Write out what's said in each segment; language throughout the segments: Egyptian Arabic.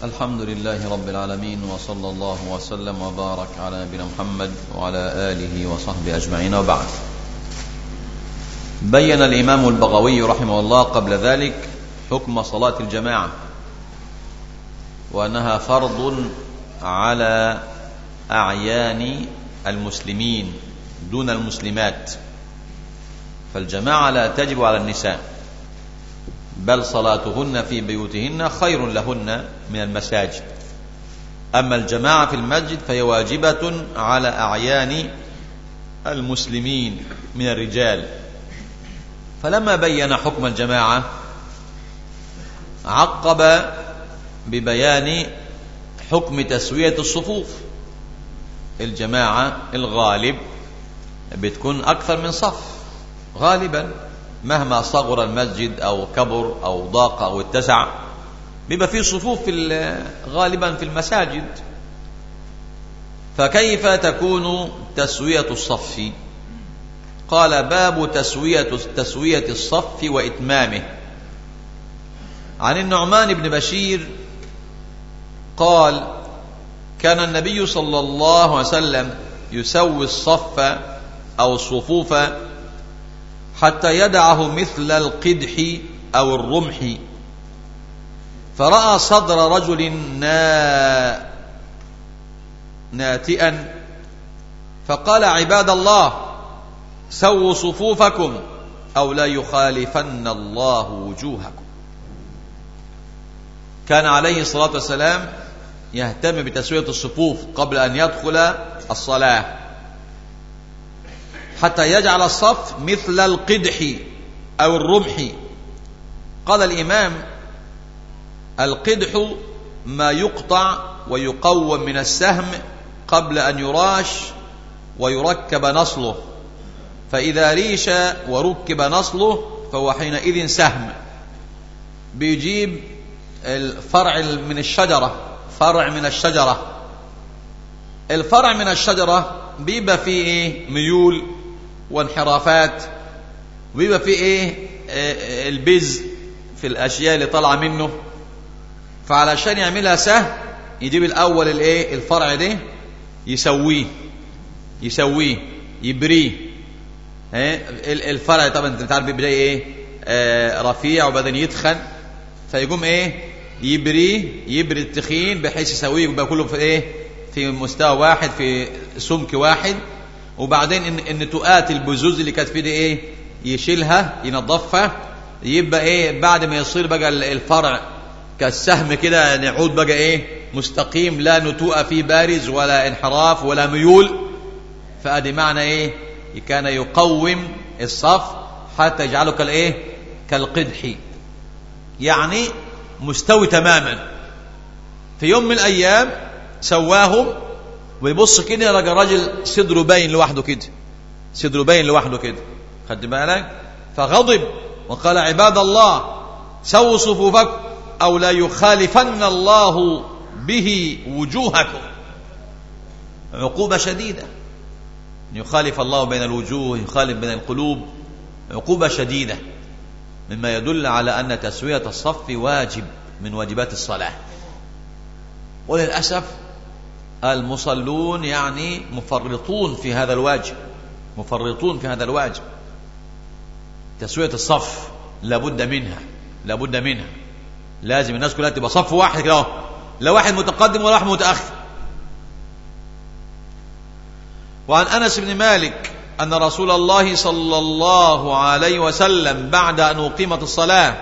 الحمد لله رب العالمين وصلى الله وسلم وبارك على نبينا محمد وعلى آله وصحبه أجمعين وبعد بين الإمام البغوي رحمه الله قبل ذلك حكم صلاة الجماعة وأنها فرض على أعيان المسلمين دون المسلمات فالجماعة لا تجب على النساء بل صلاتهن في بيوتهن خير لهن من المساجد أما الجماعة في المسجد فهي واجبة على أعيان المسلمين من الرجال فلما بين حكم الجماعة عقب ببيان حكم تسوية الصفوف الجماعة الغالب بتكون أكثر من صف غالبا مهما صغر المسجد أو كبر أو ضاق أو اتسع بيبقى فيه صفوف في غالبا في المساجد فكيف تكون تسوية الصف قال باب تسوية تسوية الصف وإتمامه عن النعمان بن بشير قال كان النبي صلى الله عليه وسلم يسوي الصف أو الصفوف حتى يدعه مثل القدح أو الرمح فرأى صدر رجل نا ناتئا فقال عباد الله سووا صفوفكم أو لا يخالفن الله وجوهكم كان عليه الصلاة والسلام يهتم بتسوية الصفوف قبل أن يدخل الصلاة حتى يجعل الصف مثل القدح أو الرمح قال الإمام القدح ما يقطع ويقوم من السهم قبل أن يراش ويركب نصله فإذا ريش وركب نصله فهو حينئذ سهم بيجيب الفرع من الشجرة فرع من الشجرة الفرع من الشجرة بيبقى فيه ايه ميول وانحرافات وبيبقى فيه ايه البز في الاشياء اللي طالعه منه فعلشان يعملها سهل يجيب الاول الايه الفرع ده يسويه يسويه يبريه الفرع طبعا انت عارف بيبدا ايه آه رفيع وبعدين يتخن فيقوم ايه يبريه يبري التخين بحيث يسويه يبقى كله في ايه في مستوى واحد في سمك واحد وبعدين ان ان تؤات البزوز اللي كانت فيه دي ايه يشيلها ينظفها يبقى ايه بعد ما يصير بقى الفرع كالسهم كده نعود بقى ايه مستقيم لا نتوء فيه بارز ولا انحراف ولا ميول فادي معنى ايه كان يقوم الصف حتى يجعله كالايه كالقدح يعني مستوي تماما في يوم من الايام سواهم ويبص كده يلقى راجل صدره باين لوحده كده صدره باين لوحده كده خد بالك فغضب وقال عباد الله سووا صفوفكم او لا يخالفن الله به وجوهكم عقوبه شديده يخالف الله بين الوجوه يخالف بين القلوب عقوبه شديده مما يدل على ان تسويه الصف واجب من واجبات الصلاه وللاسف المصلون يعني مفرطون في هذا الواجب مفرطون في هذا الواجب تسوية الصف لابد منها لابد منها لازم الناس كلها تبقى صف واحد كده لا واحد متقدم ولا واحد متأخر وعن أنس بن مالك أن رسول الله صلى الله عليه وسلم بعد أن أقيمت الصلاة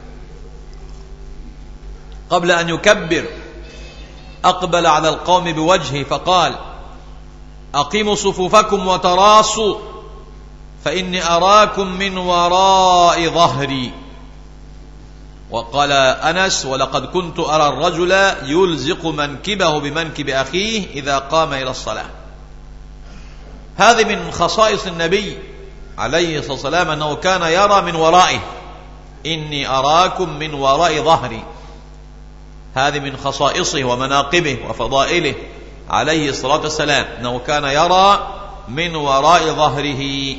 قبل أن يكبر أقبل على القوم بوجهه فقال أقيموا صفوفكم وتراصوا فإني أراكم من وراء ظهري وقال أنس ولقد كنت أرى الرجل يلزق منكبه بمنكب أخيه إذا قام إلى الصلاة هذه من خصائص النبي عليه الصلاة والسلام أنه كان يرى من ورائه إني أراكم من وراء ظهري هذه من خصائصه ومناقبه وفضائله عليه الصلاة والسلام أنه كان يرى من وراء ظهره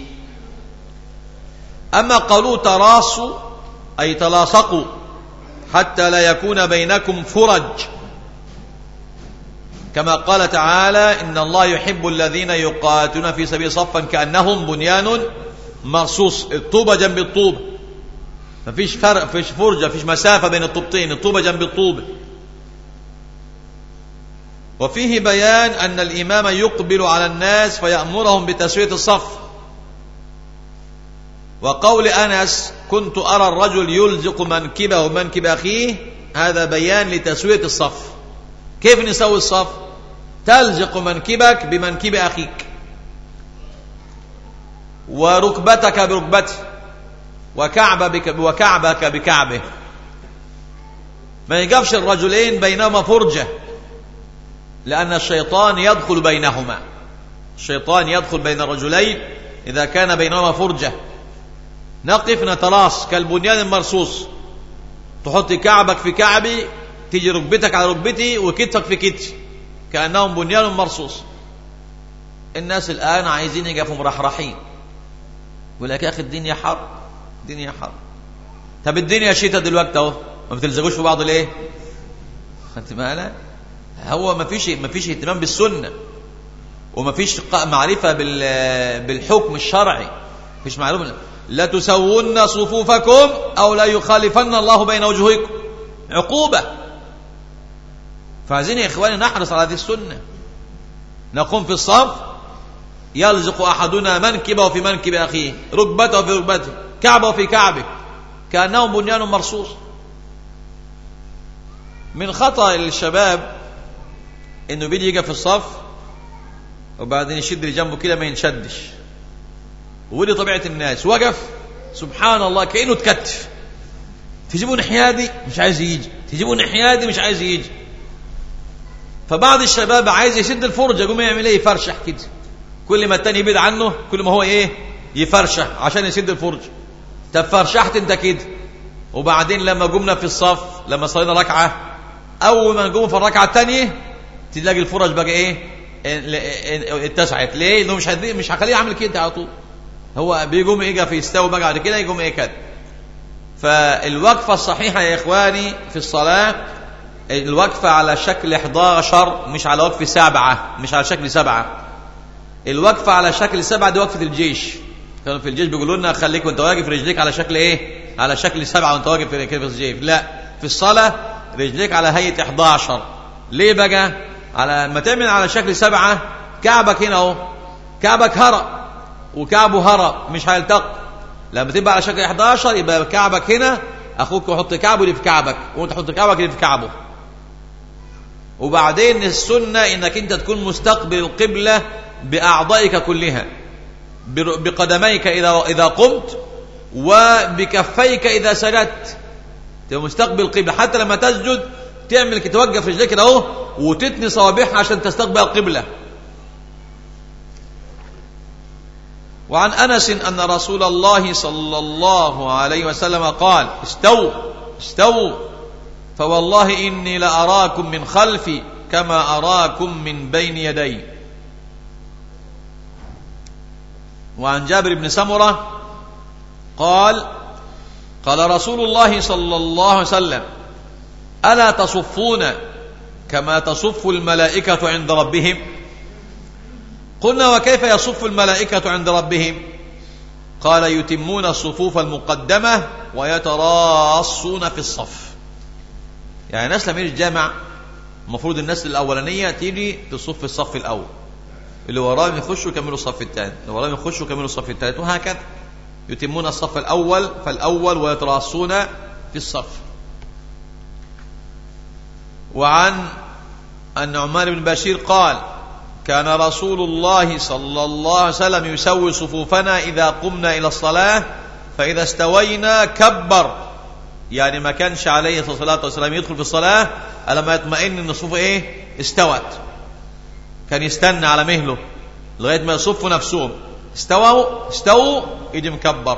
أما قالوا تراصوا أي تلاصقوا حتى لا يكون بينكم فرج كما قال تعالى إن الله يحب الذين يقاتلون في سبيل صفا كأنهم بنيان مرصوص الطوبة جنب الطوبة مفيش فرق مفيش فرجة مفيش مسافة بين الطوبتين الطوبة جنب الطوبة وفيه بيان أن الإمام يقبل على الناس فيأمرهم بتسوية الصف وقول أنس كنت أرى الرجل يلزق منكبه ومنكب أخيه هذا بيان لتسوية الصف كيف نسوي الصف تلزق منكبك بمنكب أخيك وركبتك بركبته وكعبك وكعبك بكعبه ما يقفش الرجلين بينهما فرجة لأن الشيطان يدخل بينهما الشيطان يدخل بين الرجلين إذا كان بينهما فرجة نقف نتراص كالبنيان المرصوص تحط كعبك في كعبي تيجي ركبتك على ركبتي وكتفك في كتفي كأنهم بنيان مرصوص الناس الآن عايزين يقفوا مرحرحين يقول لك يا أخي الدنيا حر الدنيا حر طب الدنيا شتاء دلوقتي اهو ما بتلزقوش في بعض ليه؟ خدت بالك؟ هو ما فيش ما فيش اهتمام بالسنه وما فيش معرفه بالحكم الشرعي مفيش معلومه لا تسون صفوفكم او لا يخالفن الله بين وجوهكم عقوبه فعايزين يا اخواني نحرص على هذه السنه نقوم في الصف يلزق احدنا منكبه في منكب اخيه ركبته في ركبته كعبه في كعبه كانه بنيان مرصوص من خطا الشباب انه بيجي يجي في الصف وبعدين يشد اللي جنبه كده ما ينشدش ودي طبيعه الناس وقف سبحان الله كانه تكتف تجيبوا نحيادي مش عايز يجي تجيبوا نحيادي مش عايز يجي فبعض الشباب عايز يشد الفرجه يقوم يعمل ايه يفرشح كده كل ما التاني يبعد عنه كل ما هو ايه يفرشح عشان يسد الفرجه طب فرشحت انت كده وبعدين لما قمنا في الصف لما صلينا ركعه اول ما نقوم في الركعه الثانيه تلاقي الفرج بقى ايه اتسعت ليه؟ انه مش هدي مش هخليه يعمل كده على طول هو بيقوم يجي في يستوي بقى بعد كده يقوم ايه كده فالوقفه الصحيحه يا اخواني في الصلاه الوقفه على شكل 11 مش على وقف سبعه مش على شكل سبعه الوقفه على شكل سبعه دي وقفه الجيش كانوا في الجيش بيقولوا لنا خليك وانت واقف رجليك على شكل ايه؟ على شكل سبعه وانت واقف في الجيش لا في الصلاه رجليك على هيئه 11 ليه بقى؟ على ما تعمل على شكل سبعة كعبك هنا اهو كعبك هرى وكعبه هرى مش هيلتقوا لما تبقى على شكل 11 يبقى كعبك هنا اخوك يحط كعبه اللي في كعبك وانت تحط كعبك اللي في كعبه وبعدين السنة انك انت تكون مستقبل القبلة باعضائك كلها بقدميك اذا اذا قمت وبكفيك اذا سجدت تبقى مستقبل القبلة حتى لما تسجد تعمل كده توقف رجليك كده اهو وتتني صوابعها عشان تستقبل القبلة وعن أنس أن رسول الله صلى الله عليه وسلم قال استووا استووا فوالله إني لأراكم من خلفي كما أراكم من بين يدي وعن جابر بن سمرة قال قال رسول الله صلى الله عليه وسلم ألا تصفون كما تصف الملائكة عند ربهم قلنا وكيف يصف الملائكة عند ربهم قال يتمون الصفوف المقدمة ويتراصون في الصف يعني الناس لما يجي الجامع المفروض الناس الأولانية تيجي تصف في الصف الأول اللي وراهم يخشوا يكملوا الصف الثاني اللي وراهم يخشوا يكملوا الصف الثالث وهكذا يتمون الصف الأول فالأول ويتراصون في الصف وعن النعمان بن بشير قال كان رسول الله صلى الله عليه وسلم يسوي صفوفنا إذا قمنا إلى الصلاة فإذا استوينا كبر يعني ما كانش عليه الصلاة والسلام يدخل في الصلاة لما يطمئن ان الصفوف ايه استوت كان يستنى على مهله لغاية ما يصفوا نفسهم استووا استووا يجي مكبر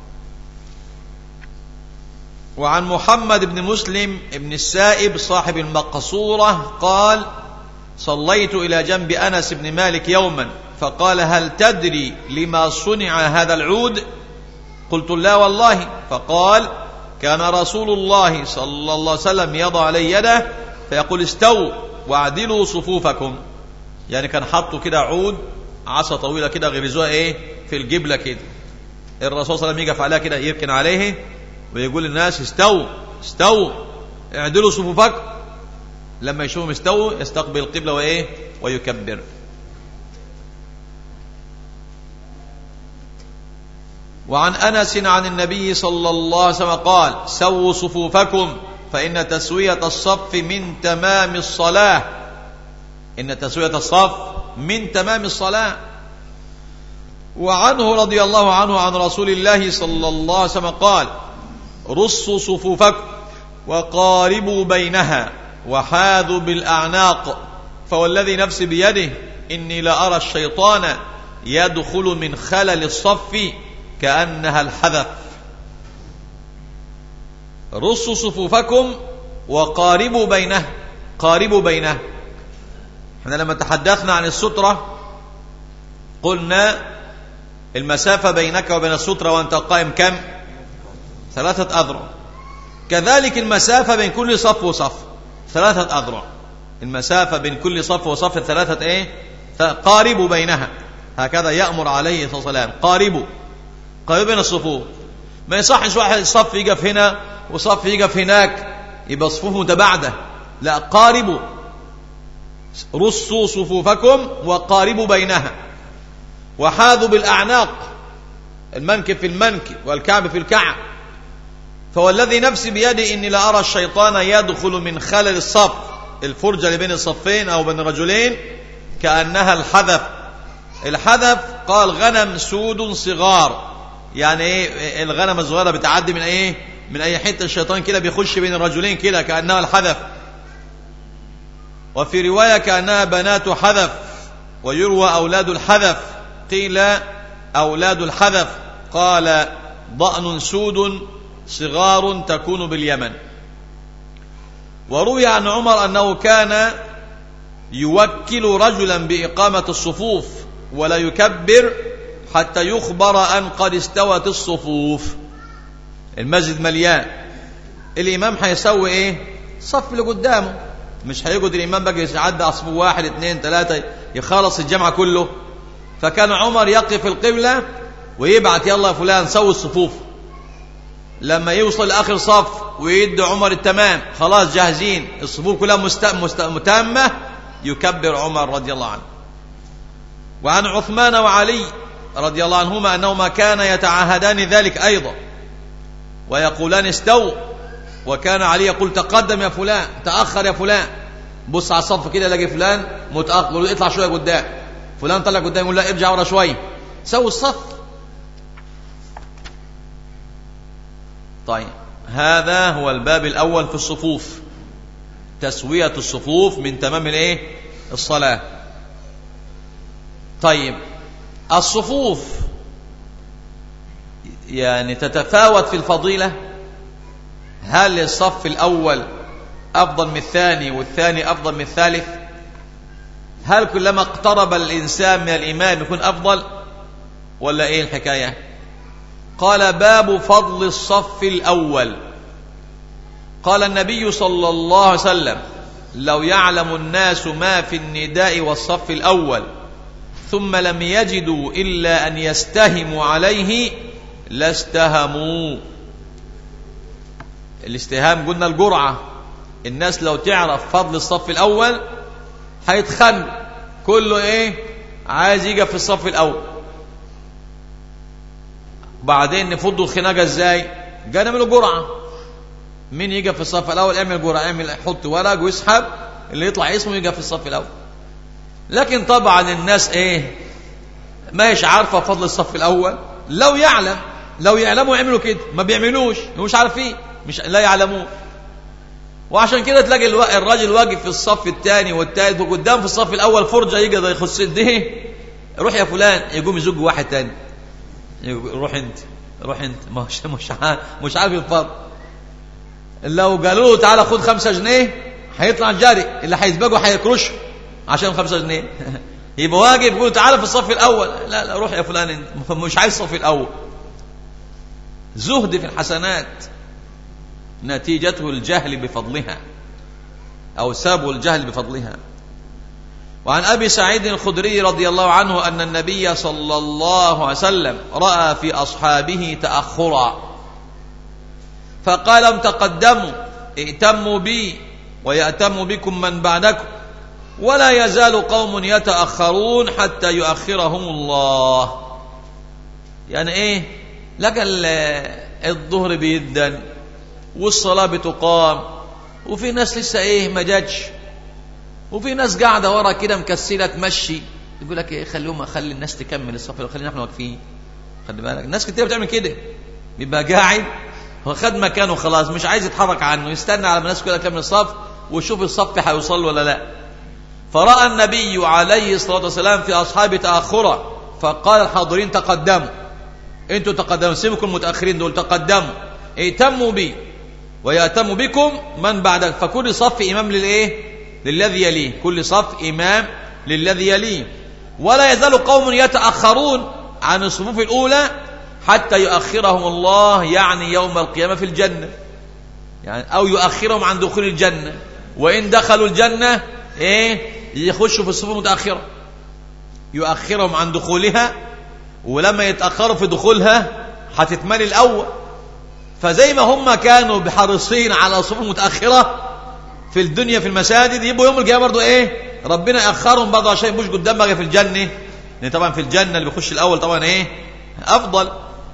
وعن محمد بن مسلم بن السائب صاحب المقصورة قال صليت إلى جنب أنس بن مالك يوما فقال هل تدري لما صنع هذا العود قلت لا والله فقال كان رسول الله صلى الله عليه وسلم يضع علي يده فيقول استو واعدلوا صفوفكم يعني كان حطوا كده عود عصا طويلة كده غرزوها ايه في الجبلة كده الرسول صلى الله عليه وسلم يقف عليها كده يركن عليه ويقول للناس استووا استووا اعدلوا صفوفكم لما يشوفهم استووا يستقبل القبلة وايه ويكبر وعن انس عن النبي صلى الله عليه وسلم قال سووا صفوفكم فان تسويه الصف من تمام الصلاه ان تسويه الصف من تمام الصلاه وعنه رضي الله عنه عن رسول الله صلى الله عليه وسلم قال رصوا صفوفكم وقاربوا بينها وحاذوا بالاعناق فوالذي نفسي بيده اني لارى الشيطان يدخل من خلل الصف كأنها الحذف رصوا صفوفكم وقاربوا بينها قاربوا بينها احنا لما تحدثنا عن السترة قلنا المسافة بينك وبين السترة وانت قائم كم ثلاثة أذرع كذلك المسافة بين كل صف وصف ثلاثة أذرع المسافة بين كل صف وصف ثلاثة ايه قاربوا بينها هكذا يأمر عليه الصلاة والسلام قاربوا قريب بين الصفوف ما يصحش واحد صف يقف هنا وصف يقف هناك يبقى صفوف متباعدة لا قاربوا رصوا صفوفكم وقاربوا بينها وحاذوا بالأعناق المنكب في المنكب والكعب في الكعب فوالذي نفسي بيدي إني لأرى الشيطان يدخل من خلل الصف الفرجة اللي بين الصفين أو بين الرجلين كأنها الحذف الحذف قال غنم سود صغار يعني ايه الغنم الصغيره بتعدي من ايه من اي حته الشيطان كده بيخش بين الرجلين كده كانها الحذف وفي روايه كانها بنات حذف ويروى اولاد الحذف قيل اولاد الحذف قال ضأن سود صغار تكون باليمن وروي عن عمر انه كان يوكل رجلا باقامه الصفوف ولا يكبر حتى يخبر أن قد استوت الصفوف المسجد مليان الإمام هيسوي إيه صف اللي قدامه مش هيقعد الإمام بقى يعدي صف واحد اثنين ثلاثة يخلص الجمع كله فكان عمر يقف القبلة ويبعت يلا يا فلان سوي الصفوف لما يوصل لآخر صف ويدي عمر التمام خلاص جاهزين الصفوف كلها مست... مست... متامة يكبر عمر رضي الله عنه وعن عثمان وعلي رضي الله عنهما أنهما كان يتعاهدان ذلك أيضا ويقولان استووا وكان علي يقول تقدم يا فلان تأخر يا فلان بص على الصف كده يلاقي فلان متأخر يقول اطلع شوية قدام فلان طلع قدام يقول لا ارجع ورا شوية سوي الصف طيب هذا هو الباب الأول في الصفوف تسوية الصفوف من تمام الايه الصلاة طيب الصفوف يعني تتفاوت في الفضيلة هل الصف الأول أفضل من الثاني والثاني أفضل من الثالث هل كلما اقترب الإنسان من الإمام يكون أفضل ولا إيه الحكاية قال باب فضل الصف الأول قال النبي صلى الله عليه وسلم لو يعلم الناس ما في النداء والصف الأول ثم لم يجدوا إلا أن يستهموا عليه لاستهموا الاستهام قلنا الجرعة الناس لو تعرف فضل الصف الأول هيتخن كله ايه عايز يجي في الصف الأول بعدين نفضوا الخناقة ازاي جاي نعمله جرعة مين يجي في الصف الأول اعمل جرعة اعمل حط ورق ويسحب اللي يطلع اسمه يجي في الصف الأول لكن طبعا الناس ايه ما هيش عارفه فضل الصف الاول لو يعلم لو يعلموا يعملوا كده ما بيعملوش مش عارفين مش لا يعلمون وعشان كده تلاقي الراجل واقف في الصف الثاني والثالث وقدام في الصف الاول فرجه يقدر يخص ده روح يا فلان يقوم يزق واحد ثاني روح انت روح انت مش مش عارف مش عارف الفرق لو قالوا له تعالى خد خمسة جنيه هيطلع جاري اللي هيسبقه هيكرشه عشان خمسة جنيه يبقى واقف يقول تعالى في الصف الأول لا لا روح يا فلان انت مش عايز الصف الأول زهد في الحسنات نتيجته الجهل بفضلها أو سبب الجهل بفضلها وعن أبي سعيد الخدري رضي الله عنه أن النبي صلى الله عليه وسلم رأى في أصحابه تأخرا فقال لم تقدموا ائتموا بي ويأتم بكم من بعدكم ولا يزال قوم يتأخرون حتى يؤخرهم الله يعني ايه لك الظهر بيدن والصلاة بتقام وفي ناس لسه ايه ما جاتش وفي ناس قاعدة ورا كده مكسلة تمشي يقول لك ايه خليهم خلي الناس تكمل الصف خلينا احنا واقفين خلي بالك الناس كتير بتعمل كده بيبقى قاعد هو خد مكانه خلاص مش عايز يتحرك عنه يستنى على ما الناس كلها تكمل الصف ويشوف الصف هيوصل ولا لا فرأى النبي عليه الصلاة والسلام في أصحابه تأخرا فقال الحاضرين تقدموا انتوا تقدموا سيبكم المتأخرين دول تقدموا ائتموا بي ويأتم بكم من بعدك فكل صف إمام للإيه للذي يليه كل صف إمام للذي يليه ولا يزال قوم يتأخرون عن الصفوف الأولى حتى يؤخرهم الله يعني يوم القيامة في الجنة يعني أو يؤخرهم عن دخول الجنة وإن دخلوا الجنة إيه يخشوا في الصفوف المتأخرة يؤخرهم عن دخولها ولما يتأخروا في دخولها هتتملي الأول فزي ما هم كانوا بحريصين على صفوف متأخرة في الدنيا في المساجد يبقوا يوم القيامة برضه إيه ربنا يأخرهم برضه عشان يبقوش قدام بقى في الجنة لأن طبعا في الجنة اللي بيخش الأول طبعا إيه أفضل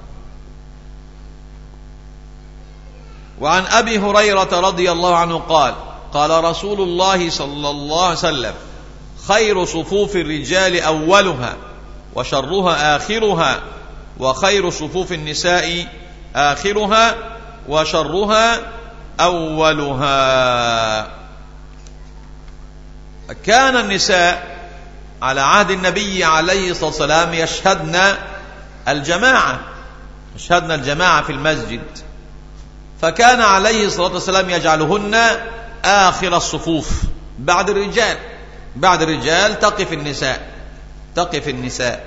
وعن أبي هريرة رضي الله عنه قال قال رسول الله صلى الله عليه وسلم خير صفوف الرجال أولها وشرها آخرها وخير صفوف النساء آخرها وشرها أولها كان النساء على عهد النبي عليه الصلاة والسلام يشهدن الجماعة يشهدن الجماعة في المسجد فكان عليه الصلاة والسلام يجعلهن آخر الصفوف بعد الرجال بعد الرجال تقف النساء تقف النساء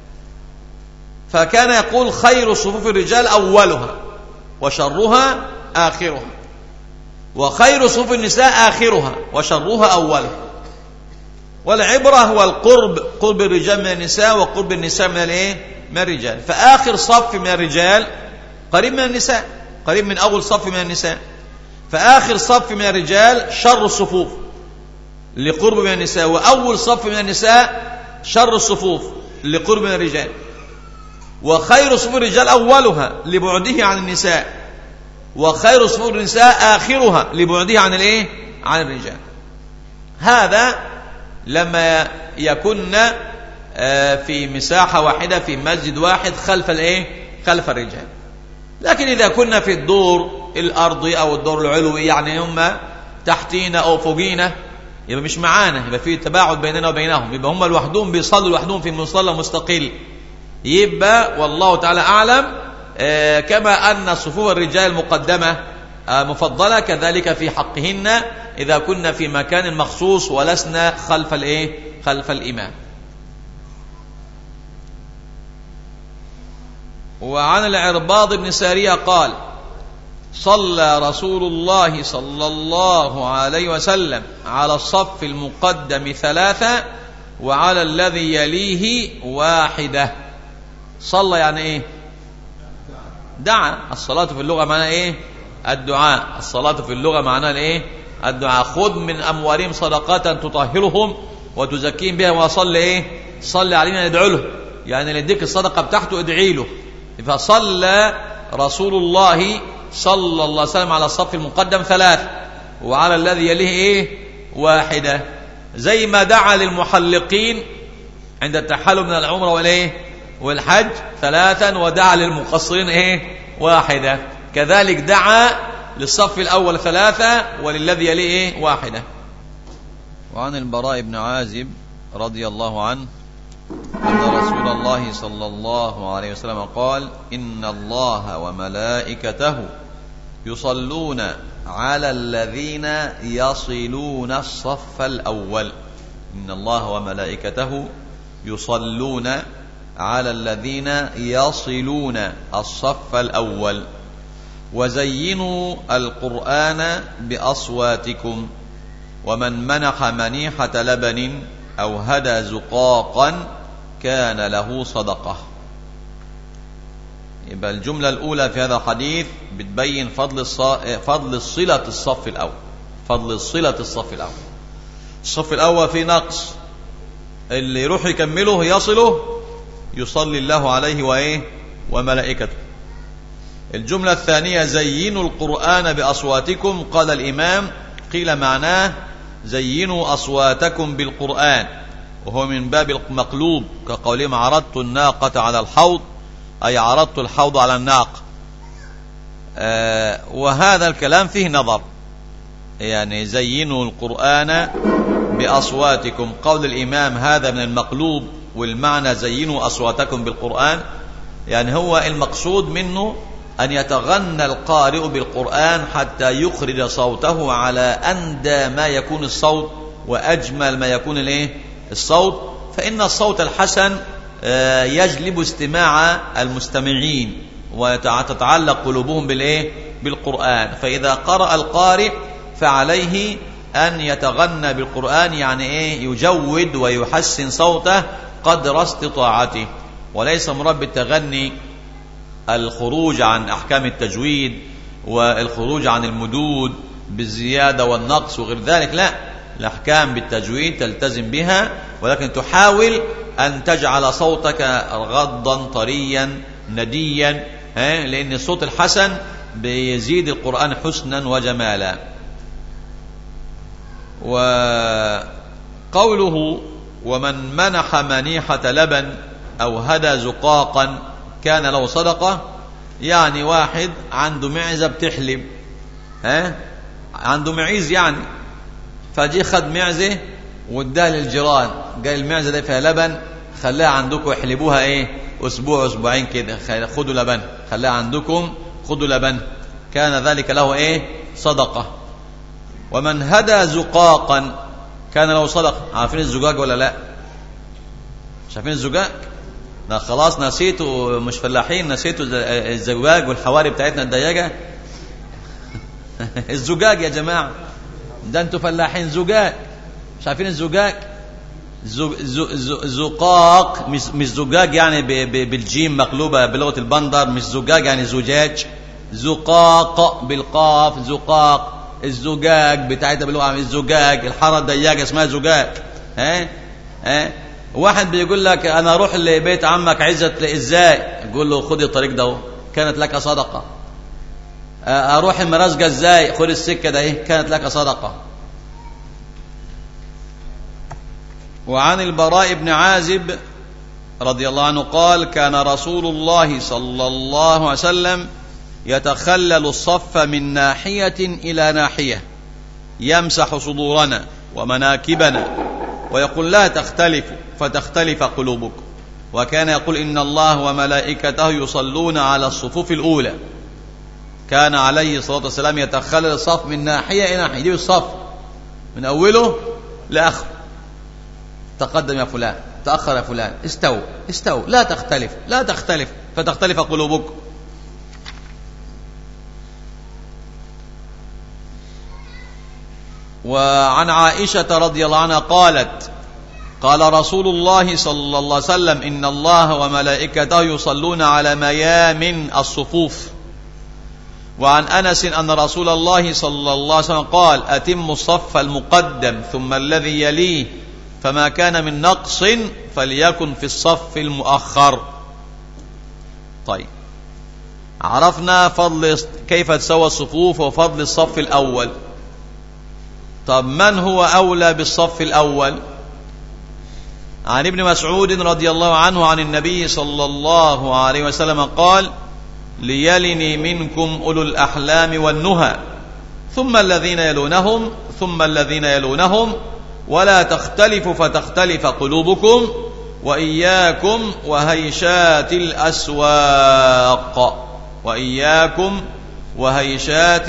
فكان يقول خير صفوف الرجال أولها وشرها آخرها وخير صفوف النساء آخرها وشرها أولها والعبرة هو القرب قرب الرجال من النساء وقرب النساء من الايه من الرجال فآخر صف من الرجال قريب من النساء قريب من أول صف من النساء فآخر صف من الرجال شر الصفوف لقرب من النساء وأول صف من النساء شر الصفوف لقرب من الرجال وخير صفوف الرجال أولها لبعده عن النساء وخير صفوف النساء آخرها لبعده عن الايه عن الرجال هذا لما يكن في مساحة واحدة في مسجد واحد خلف الايه خلف الرجال لكن إذا كنا في الدور الأرضي أو الدور العلوي يعني هم تحتينا أو فوقينا يبقى مش معانا يبقى في تباعد بيننا وبينهم يبقى هم لوحدهم بيصلوا لوحدهم في مصلى مستقل يبقى والله تعالى أعلم آه كما أن صفوف الرجال مقدمة آه مفضلة كذلك في حقهن إذا كنا في مكان مخصوص ولسنا خلف الإيه خلف الإمام وعن العرباض بن سارية قال صلى رسول الله صلى الله عليه وسلم على الصف المقدم ثلاثة وعلى الذي يليه واحدة صلى يعني ايه دعا الصلاة في اللغة معناها ايه الدعاء الصلاة في اللغة معناها ايه الدعاء خذ من أموالهم صدقة تطهرهم وتزكيهم بها وصل ايه صلي علينا ندعو له يعني اللي يديك الصدقة بتاعته ادعي له فصلى رسول الله صلى الله عليه وسلم على الصف المقدم ثلاث وعلى الذي يليه ايه واحدة زي ما دعا للمحلقين عند التحلل من العمرة والايه والحج ثلاثا ودعا للمقصرين ايه واحدة كذلك دعا للصف الأول ثلاثة وللذي يليه ايه واحدة وعن البراء بن عازب رضي الله عنه أن رسول الله صلى الله عليه وسلم قال إن الله وملائكته يصلون على الذين يصلون الصف الأول إن الله وملائكته يصلون على الذين يصلون الصف الأول وزينوا القرآن بأصواتكم ومن منح منيحة لبن أو هدى زقاقا كان له صدقة يبقى الجملة الأولى في هذا الحديث بتبين فضل الص... فضل صلة الصف الأول فضل صلة الصف الأول الصف الأول فيه نقص اللي يروح يكمله يصله يصلي الله عليه وإيه وملائكته الجملة الثانية زينوا القرآن بأصواتكم قال الإمام قيل معناه زينوا أصواتكم بالقرآن وهو من باب المقلوب كقولهم عرضت الناقة على الحوض أي عرضت الحوض على الناقة آه وهذا الكلام فيه نظر يعني زينوا القرآن بأصواتكم قول الإمام هذا من المقلوب والمعنى زينوا أصواتكم بالقرآن يعني هو المقصود منه أن يتغنى القارئ بالقرآن حتى يخرج صوته على أندى ما يكون الصوت وأجمل ما يكون الايه الصوت فإن الصوت الحسن يجلب استماع المستمعين وتتعلق قلوبهم بالايه بالقرآن فإذا قرأ القارئ فعليه أن يتغنى بالقرآن يعني إيه يجود ويحسن صوته قدر استطاعته وليس مراد بالتغني الخروج عن أحكام التجويد والخروج عن المدود بالزيادة والنقص وغير ذلك لا الأحكام بالتجويد تلتزم بها ولكن تحاول أن تجعل صوتك غضا طريا نديا لأن الصوت الحسن بيزيد القرآن حسنا وجمالا وقوله ومن منح منيحة لبن أو هدى زقاقا كان له صدقة يعني واحد عنده معزة بتحلب ها عنده معيز يعني فجي خد معزة واداها للجيران قال المعزة دي فيها لبن خليها عندكم احلبوها ايه اسبوع اسبوعين كده خدوا لبن خليها عندكم خدوا لبن كان ذلك له ايه صدقة ومن هدى زقاقا كان له صدقة عارفين الزجاج ولا لا شايفين الزجاج ده خلاص نسيتوا مش فلاحين نسيتوا الزجاج والحواري بتاعتنا الضيقة الزجاج يا جماعة ده انتوا فلاحين زجاج مش عارفين الزجاج زقاق مش مش زجاج يعني بالجيم مقلوبة بلغة البندر مش زجاج يعني زجاج زقاق بالقاف زقاق الزجاج بتاعتها باللغة الزجاج الحارة الضيقة اسمها زجاج ها ها واحد بيقول لك انا اروح لبيت عمك عزت ازاي يقول له خد الطريق ده كانت لك صدقه اروح المرازقه ازاي خد السكه ده ايه كانت لك صدقه وعن البراء بن عازب رضي الله عنه قال كان رسول الله صلى الله عليه وسلم يتخلل الصف من ناحيه الى ناحيه يمسح صدورنا ومناكبنا ويقول لا تختلفوا فتختلف قلوبكم وكان يقول إن الله وملائكته يصلون على الصفوف الأولى كان عليه الصلاة والسلام يتخلل الصف من ناحية إلى ناحية يجيب الصف من أوله لآخره تقدم يا فلان تأخر يا فلان استو استو لا تختلف لا تختلف فتختلف قلوبكم وعن عائشة رضي الله عنها قالت قال رسول الله صلى الله عليه وسلم إن الله وملائكته يصلون على ميامن الصفوف وعن أنس أن رسول الله صلى الله عليه وسلم قال أتم الصف المقدم ثم الذي يليه فما كان من نقص فليكن في الصف المؤخر طيب عرفنا فضل كيف تسوى الصفوف وفضل الصف الأول طب من هو أولى بالصف الأول عن ابن مسعود رضي الله عنه عن النبي صلى الله عليه وسلم قال ليلني منكم أولو الأحلام والنهى ثم الذين يلونهم ثم الذين يلونهم ولا تختلفوا فتختلف قلوبكم وإياكم وهيشات الأسواق وإياكم وهيشات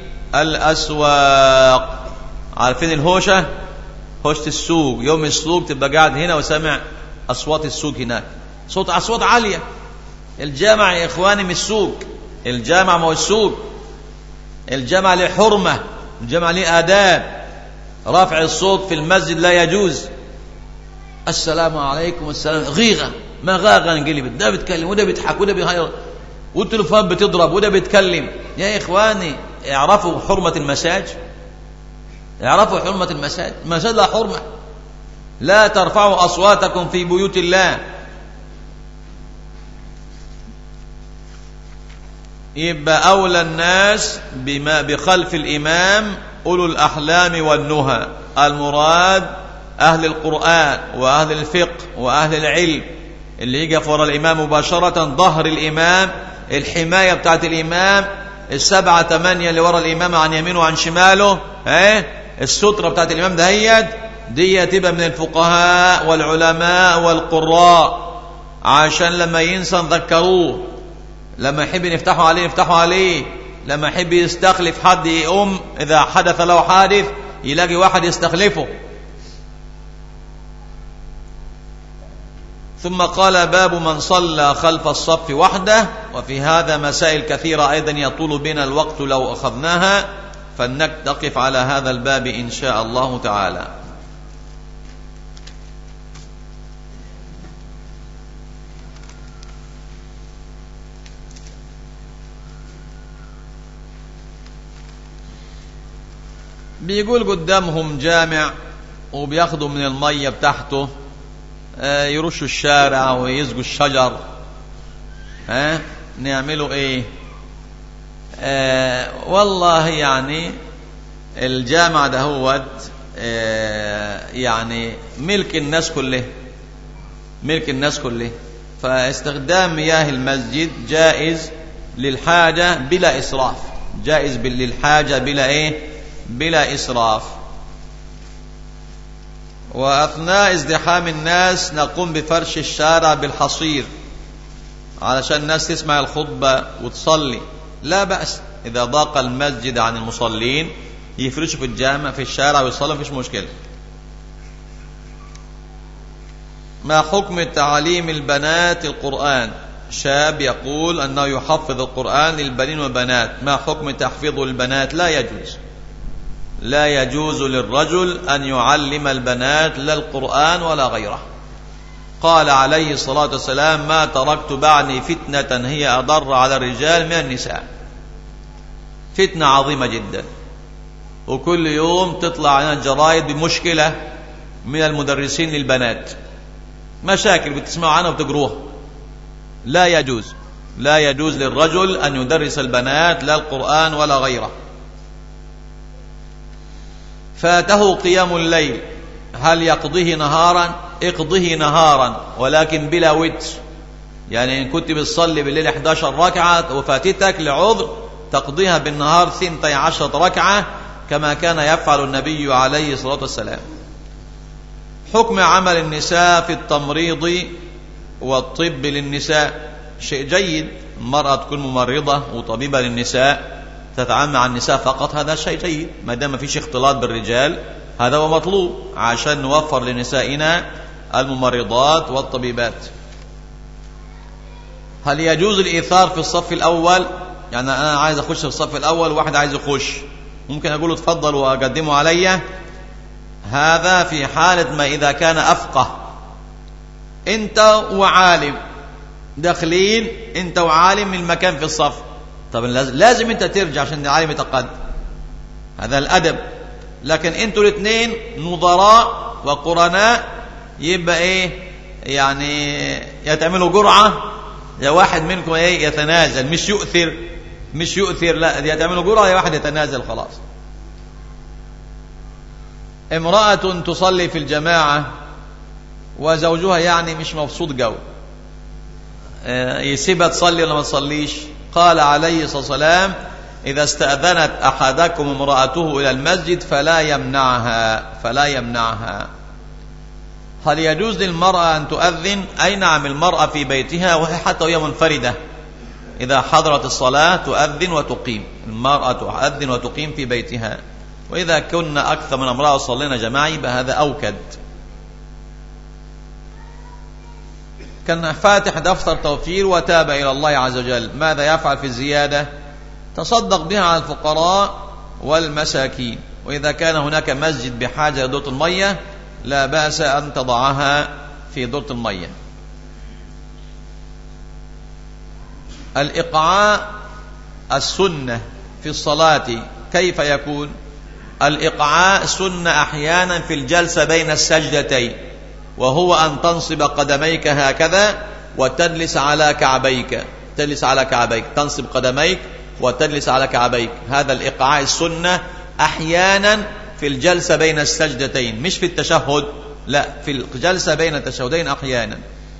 الأسواق عارفين الهوشة هوشة السوق يوم السوق تبقى قاعد هنا وسامع أصوات السوق هناك صوت أصوات عالية الجامع يا إخواني مش سوق الجامع ما هو السوق الجامع له حرمة الجامع له آداب رفع الصوت في المسجد لا يجوز السلام عليكم السلام غيغة ما غاغة انقلبت ده بيتكلم وده بيضحك وده بيهير والتليفون بتضرب وده بيتكلم يا إخواني اعرفوا حرمة المساجد اعرفوا حرمة المساجد المساجد لا حرمة لا ترفعوا أصواتكم في بيوت الله يبقى أولى الناس بما بخلف الإمام أولو الأحلام والنهى المراد أهل القرآن وأهل الفقه وأهل العلم اللي يجي ورا الإمام مباشرة ظهر الإمام الحماية بتاعت الإمام السبعة ثمانية اللي ورا الإمام عن يمينه وعن شماله اه السترة بتاعت الإمام دهيت دي تبقى من الفقهاء والعلماء والقراء عشان لما ينسى نذكروه لما يحب يفتحوا عليه يفتحوا عليه لما يحب يستخلف حد يقوم إذا حدث له حادث يلاقي واحد يستخلفه ثم قال باب من صلى خلف الصف وحده وفي هذا مسائل كثيرة أيضا يطول بنا الوقت لو أخذناها فلنقف على هذا الباب إن شاء الله تعالى بيقول قدامهم جامع وبياخدوا من المية بتاعته آه يرشوا الشارع ويسقوا الشجر ها آه نعملوا ايه آه والله يعني الجامع ده هو آه يعني ملك الناس كله ملك الناس كله فاستخدام مياه المسجد جائز للحاجة بلا إسراف جائز للحاجة بلا إيه بلا إسراف وأثناء ازدحام الناس نقوم بفرش الشارع بالحصير علشان الناس تسمع الخطبة وتصلي لا بأس إذا ضاق المسجد عن المصلين يفرشوا في الجامع في الشارع ويصلوا مفيش مشكلة ما حكم تعليم البنات القرآن شاب يقول أنه يحفظ القرآن للبنين والبنات ما حكم تحفيظ البنات لا يجوز لا يجوز للرجل أن يعلم البنات لا القرآن ولا غيره قال عليه الصلاة والسلام ما تركت بعدي فتنة هي أضر على الرجال من النساء فتنة عظيمة جدا وكل يوم تطلع علينا الجرائد بمشكلة من المدرسين للبنات مشاكل بتسمعوا عنها وبتقروها لا يجوز لا يجوز للرجل أن يدرس البنات لا القرآن ولا غيره فاته قيام الليل هل يقضيه نهارا اقضه نهارا ولكن بلا وتر يعني إن كنت بتصلي بالليل 11 ركعة وفاتتك لعذر تقضيها بالنهار 12 ركعة كما كان يفعل النبي عليه الصلاة والسلام حكم عمل النساء في التمريض والطب للنساء شيء جيد المرأة تكون ممرضة وطبيبة للنساء تتعامل مع النساء فقط هذا شيء جيد ما دام ما فيش اختلاط بالرجال هذا هو مطلوب عشان نوفر لنسائنا الممرضات والطبيبات هل يجوز الإيثار في الصف الأول يعني أنا عايز أخش في الصف الأول وواحد عايز يخش ممكن أقول له تفضل وأقدمه علي هذا في حالة ما إذا كان أفقه أنت وعالم داخلين أنت وعالم من المكان في الصف طب لازم أنت ترجع عشان العالم يتقدم هذا الأدب لكن أنتوا الاثنين نظراء وقرناء يبقى إيه يعني يتعملوا جرعة يا واحد منكم ايه يتنازل مش يؤثر مش يؤثر لا دي يتعملوا جرعة يا واحد يتنازل خلاص امرأة تصلي في الجماعة وزوجها يعني مش مبسوط جو يسيبها تصلي ولا ما تصليش قال عليه الصلاة والسلام إذا استأذنت أحدكم امرأته إلى المسجد فلا يمنعها فلا يمنعها هل يجوز للمرأة أن تؤذن أي نعم المرأة في بيتها وهي حتى وهي منفردة إذا حضرت الصلاة تؤذن وتقيم المرأة تؤذن وتقيم في بيتها وإذا كنا أكثر من امرأة صلينا جماعي فهذا أوكد كان فاتح دفتر توفير وتاب إلى الله عز وجل ماذا يفعل في الزيادة تصدق بها على الفقراء والمساكين وإذا كان هناك مسجد بحاجة لدورة المية لا بأس أن تضعها في دورة المية الإقعاء السنة في الصلاة كيف يكون الإقعاء سنة أحيانا في الجلسة بين السجدتين وهو أن تنصب قدميك هكذا وتجلس على كعبيك تجلس على كعبيك تنصب قدميك وتجلس على كعبيك هذا الإقعاء السنة أحيانا في الجلسة بين السجدتين مش في التشهد لا في الجلسة بين التشهدين أحيانا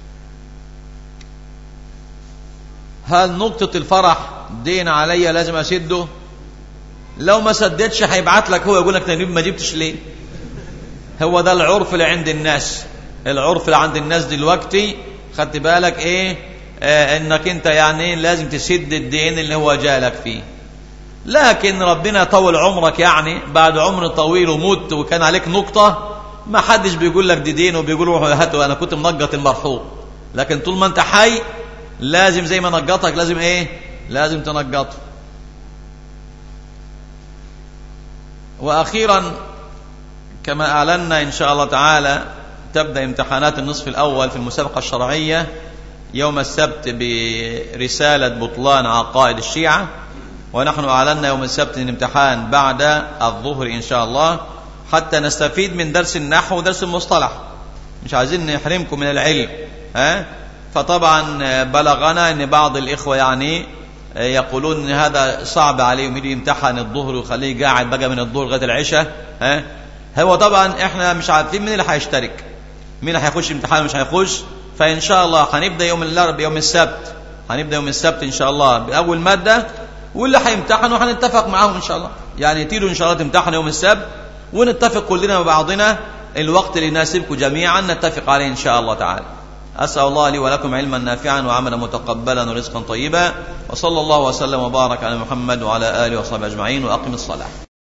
هل نقطة الفرح دين عليا لازم أسده لو ما سددش هيبعت لك هو يقول لك ما جبتش ليه هو ده العرف اللي عند الناس العرف اللي عند الناس دلوقتي خدت بالك ايه آه انك انت يعني لازم تسد الدين اللي هو جالك فيه لكن ربنا يطول عمرك يعني بعد عمر طويل وموت وكان عليك نقطة ما حدش بيقول لك دي دين وبيقول روحوا هاتوا انا كنت منقط المرحوم لكن طول ما انت حي لازم زي ما نقطك لازم ايه لازم تنقطه واخيرا كما اعلنا ان شاء الله تعالى تبدا امتحانات النصف الاول في المسابقه الشرعيه يوم السبت برساله بطلان عقائد الشيعه ونحن اعلنا يوم السبت الامتحان بعد الظهر ان شاء الله حتى نستفيد من درس النحو ودرس المصطلح مش عايزين نحرمكم من العلم ها فطبعا بلغنا ان بعض الاخوه يعني يقولون ان هذا صعب عليهم يجي يمتحن الظهر ويخليه قاعد بقى من الظهر لغايه العشاء ها هو طبعا احنا مش عارفين مين اللي هيشترك مين اللي هيخش امتحان مش هيخش فان شاء الله هنبدا يوم الاربعاء يوم السبت هنبدا يوم السبت ان شاء الله باول ماده واللي هيمتحنوا هنتفق معاهم ان شاء الله يعني تيجوا ان شاء الله تمتحنوا يوم السبت ونتفق كلنا مع بعضنا الوقت اللي يناسبكم جميعا نتفق عليه ان شاء الله تعالى أسأل الله لي ولكم علما نافعا وعملا متقبلا ورزقا طيبا وصلى الله وسلم وبارك على محمد وعلى آله وصحبه أجمعين وأقم الصلاة